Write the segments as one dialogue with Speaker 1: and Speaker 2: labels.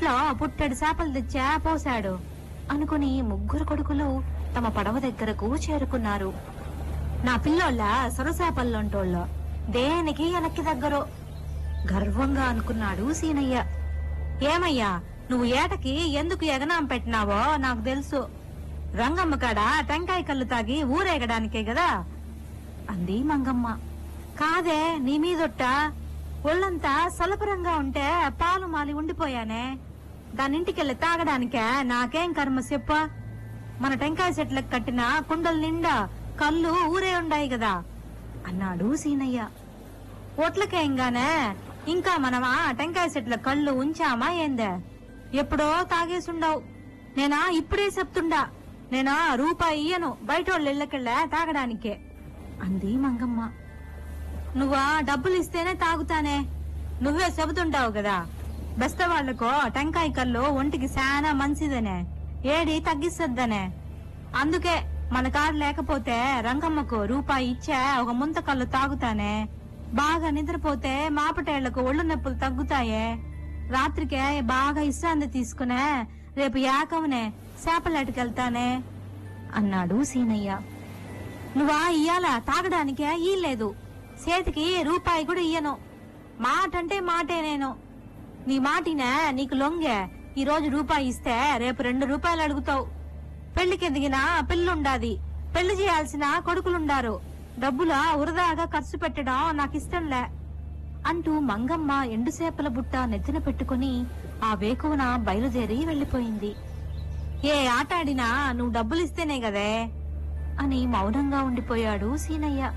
Speaker 1: ఇంట్లో పుట్టెడు చేపలు తెచ్చా పోశాడు అనుకుని ముగ్గురు కొడుకులు తమ పడవ దగ్గరకు చేరుకున్నారు నా పిల్లోళ్ళ సొరసేపల్లోంటోళ్ళ దేనికి వెనక్కి దగ్గరో గర్వంగా అనుకున్నాడు సీనయ్య ఏమయ్యా నువ్వు ఏటకి ఎందుకు ఎగనాం పెట్టినావో నాకు తెలుసు రంగమ్మ కాడ టెంకాయ కళ్ళు తాగి ఊరేగడానికే కదా అంది మంగమ్మ కాదే నీ మీదొట్ట ఒళ్ళంతా సలపరంగా ఉంటే పాలు మాలి ఉండిపోయానే దాని ఇంటికెళ్ళి తాగడానికే నాకేం కర్మ చెప్ప మన టెంకాయ చెట్లకు కట్టిన కుండల నిండా కళ్ళు ఊరే ఉండాయి కదా అన్నాడు సీనయ్య ఒట్లకేయంగానే ఇంకా మనమా టెంకాయ చెట్ల కళ్ళు ఉంచామా ఏందే ఎప్పుడో తాగేసుండవు నేనా ఇప్పుడే చెప్తుండా నేనా రూపాయి ఇయ్యను బయటోళ్ళ ఇళ్ళకెళ్ళా తాగడానికే అంది మంగమ్మ నువ్వా డబ్బులు ఇస్తేనే తాగుతానే నువ్వే చెబుతుంటావు కదా బెస్తవాళ్లకో టెంకాయ కళ్ళు ఒంటికి చాలా మంచిదనే ఏడి తగ్గిస్తద్దనే అందుకే మన కాడు లేకపోతే రంగమ్మకు రూపాయి ఇచ్చే ఒక ముంత కళ్ళు తాగుతానే బాగా నిద్రపోతే మాపటేళ్లకు ఒళ్ళు నొప్పులు తగ్గుతాయే రాత్రికే బాగా విశ్రాంతి తీసుకునే రేపు యాకవనే చేపలాటికెళ్తానే అన్నాడు సీనయ్య నువ్వా ఇయ్యాల తాగడానికే ఇయ్యలేదు చేతికి రూపాయి కూడా ఇయ్యను మాట అంటే మాటే నేను నీ మాటినే నీకు లొంగే ఈ రోజు రూపాయి ఇస్తే రేపు రెండు రూపాయలు అడుగుతావు పెళ్లికి ఎదిగిన పిల్లుండాది పెళ్లి చేయాల్సిన కొడుకులుండారు డబ్బుల వృధాగా ఖర్చు పెట్టడం నాకు ఇష్టంలే అంటూ మంగమ్మ ఎండుసేపల బుట్ట నెత్తిన పెట్టుకుని ఆ వేకువన బయలుదేరి వెళ్లిపోయింది ఏ ఆట ఆడినా నువ్వు డబ్బులిస్తేనే కదే అని మౌనంగా ఉండిపోయాడు సీనయ్య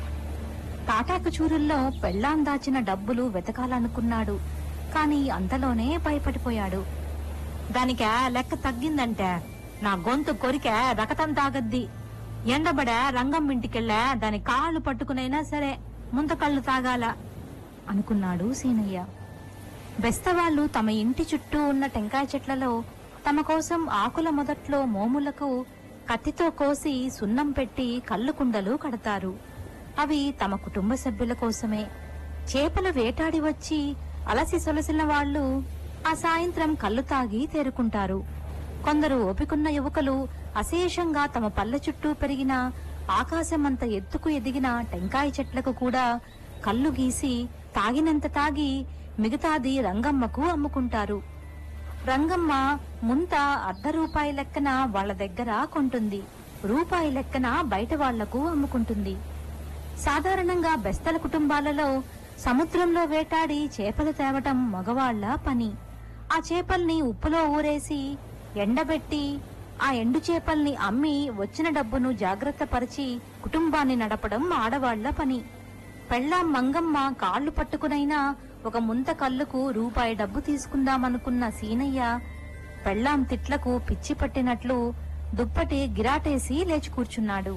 Speaker 1: తాటాకు చూరుల్లో పెళ్ళాం దాచిన డబ్బులు వెతకాలనుకున్నాడు కాని అంతలోనే భయపడిపోయాడు దానికే లెక్క తగ్గిందంటే నా గొంతు కొరికే రకతం తాగద్ది ఎండబడే రంగం ఇంటికెళ్ళా దాని కాళ్ళు పట్టుకునైనా సరే ముంత కళ్ళు తాగాల అనుకున్నాడు సీనయ్య బెస్తవాళ్లు తమ ఇంటి చుట్టూ ఉన్న టెంకాయ చెట్లలో తమ కోసం ఆకుల మొదట్లో మోములకు కత్తితో కోసి సున్నం పెట్టి కళ్ళు కుండలు కడతారు అవి తమ కుటుంబ సభ్యుల కోసమే చేపలు వేటాడి వచ్చి అలసి సొలసిన వాళ్ళు ఆ సాయంత్రం కళ్ళు తాగి తేరుకుంటారు కొందరు ఓపికున్న యువకులు అశేషంగా తమ పల్లె చుట్టూ పెరిగిన ఆకాశమంత ఎత్తుకు ఎదిగిన టెంకాయ చెట్లకు కూడా కళ్ళు గీసి తాగినంత తాగి మిగతాది రంగమ్మకు అమ్ముకుంటారు రంగమ్మ ముంత అర్ధ రూపాయి లెక్కన వాళ్ళ దగ్గర కొంటుంది రూపాయి లెక్కన బయట వాళ్లకు అమ్ముకుంటుంది సాధారణంగా బెస్తల కుటుంబాలలో సముద్రంలో వేటాడి చేపలు తేవటం మగవాళ్ల పని ఆ చేపల్ని ఉప్పులో ఊరేసి ఎండబెట్టి ఆ ఎండు చేపల్ని అమ్మి వచ్చిన డబ్బును జాగ్రత్త పరిచి కుటుంబాన్ని నడపడం ఆడవాళ్ల పని పెళ్ళాం మంగమ్మ కాళ్లు పట్టుకునైనా ఒక ముంత కళ్ళుకు రూపాయి డబ్బు తీసుకుందామనుకున్న సీనయ్య పెళ్ళాం తిట్లకు పిచ్చి పట్టినట్లు దుప్పటి గిరాటేసి లేచి కూర్చున్నాడు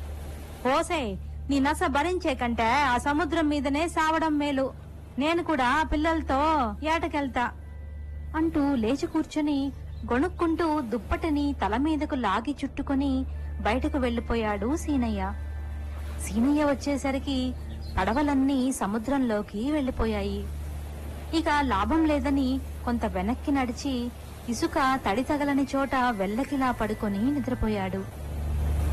Speaker 1: ఓసే నీ నస భరించే కంటే ఆ సముద్రం మీదనే సావడం మేలు నేను కూడా పిల్లలతో ఏటకెళ్తా అంటూ లేచి కూర్చుని గొణుక్కుంటూ దుప్పటిని తల మీదకు లాగి చుట్టుకొని బయటకు వెళ్లిపోయాడు సీనయ్య సీనయ్య వచ్చేసరికి పడవలన్నీ సముద్రంలోకి వెళ్లిపోయాయి ఇక లాభం లేదని కొంత వెనక్కి నడిచి ఇసుక తడి తగలని చోట వెల్లకిలా పడుకొని నిద్రపోయాడు